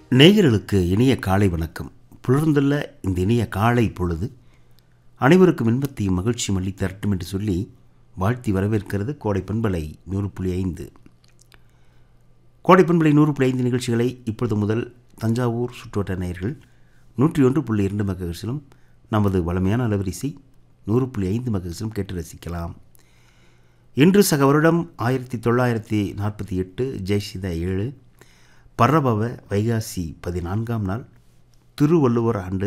நேயர்களுக்கு இனிய காலை வணக்கம் புலர்ந்துள்ள இந்த இனிய காலை பொழுது அனைவருக்கும் இன்பத்தையும் மகிழ்ச்சியும் அள்ளி தரட்டும் என்று சொல்லி வாழ்த்தி வரவேற்கிறது கோடை பண்பலை நூறு புள்ளி ஐந்து கோடை பண்பலை நூறு புள்ளி ஐந்து நிகழ்ச்சிகளை இப்பொழுது முதல் தஞ்சாவூர் சுற்றுவட்ட நேயர்கள் நூற்றி ஒன்று புள்ளி இரண்டு மெகஹெர்ஸிலும் நமது வளமையான அலவரிசை நூறு புள்ளி ஐந்து மெகஹெர்ஸிலும் கேட்டு ரசிக்கலாம் இன்று சக வருடம் ஆயிரத்தி தொள்ளாயிரத்தி நாற்பத்தி எட்டு ஜெயசித ஏழு பரபவ வைகாசி பதினான்காம் நாள் திருவள்ளுவர் ஆண்டு